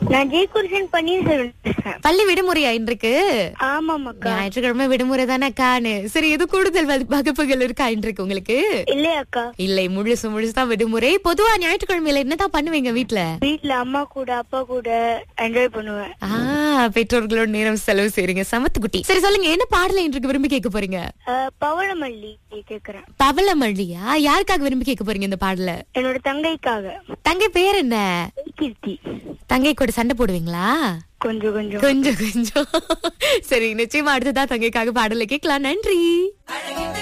நான் ஜெயகுருஷன் பன்னீர்செல்வன் பேசுறேன் பள்ளி விடுமுறையா இன்றைக்கு ஆமாம் அக்கா ஞாயிற்றுக்கிழமை விடுமுறை தானே காணு சரி எது கூடுதல் வகு- வகுப்புகள் இருக்கா இன்றைக்கு உங்களுக்கு இல்லையா அக்கா இல்லை முழுசு முழுசுதான் விடுமுறை பொதுவா ஞாயிற்றுக்கிழமையில என்னதான் பண்ணுவீங்க வீட்ல வீட்ல அம்மா கூட அப்பா கூட என்ஜாய் பண்ணுவேன் ஆ பெற்றோர்களோட நேரம் செலவு செய்றீங்க சமத்து குட்டி சரி சொல்லுங்க என்ன பாடலை இன்றைக்கு விரும்பி கேட்க போறீங்க அஹ், பவளமல்லி கேக்குறேன் பவளமல்லியா யாருக்காக விரும்பி கேட்க போறீங்க இந்த பாடல என்னோட தங்கைக்காக தங்கை பேர் என்ன கீர்த்தி தங்கை கூட சண்டை போடுவீங்களா கொஞ்சம் கொஞ்சம் கொஞ்சம் கொஞ்சம் சரி நிச்சயமா அடுத்ததா தங்கைக்காக பாடலை கேட்கலாம் நன்றி